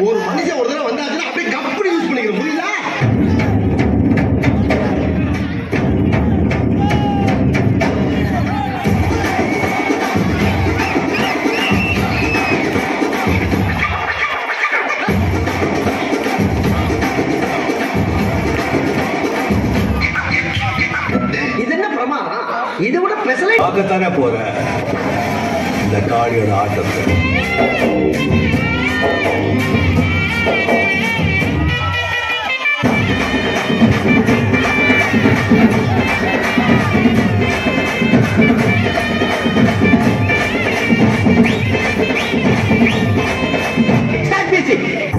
ஒரு மனுஷன் ஒரு தடவை வந்தாச்சுன்னா அப்படியே கப்படி யூஸ் பண்ணிக்கிற புரியுதா இது என்ன பிரமாதம் இதை விட பெசலை பார்க்கத்தானே போற இந்த காளியோட ஆட்டத்தை Start music.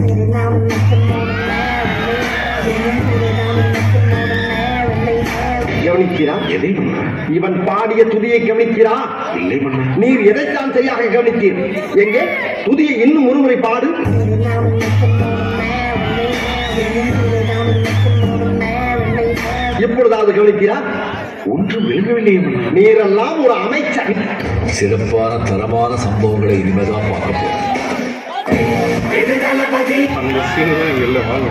கவனிக்கிறா எதை பண்ண இவன் பாடிய துதியை கவனிக்கிறா இல்லை பண்ண நீர் எதைத்தான் சரியாக கவனித்தீர் எங்கே துதியை இன்னும் ஒருமுறை பாடு எப்பொழுதாவது கவனிக்கிறா ஒன்றும் விளங்கவில்லையே மன்னா நீரெல்லாம் ஒரு அமைச்சர் சிறப்பான தரமான சம்பவங்களை இனிமேதான் பார்க்க போறோம் அந்த சீன் தான் இங்க இல்லை வாங்க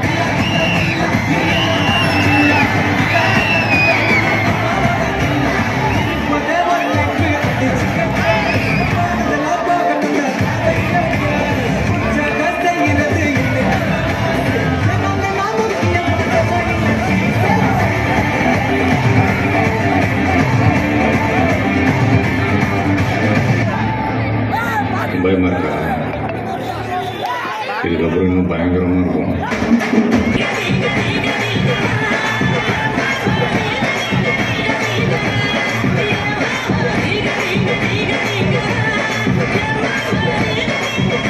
பயமா இருக்கா இதுக்கப்புறம் இன்னும் பயங்கரமா இருக்கும்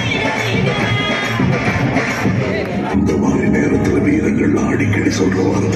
இந்த மாதிரி நேரத்துல வீரர்கள் அடிக்கடி சொல்ற வார்த்தை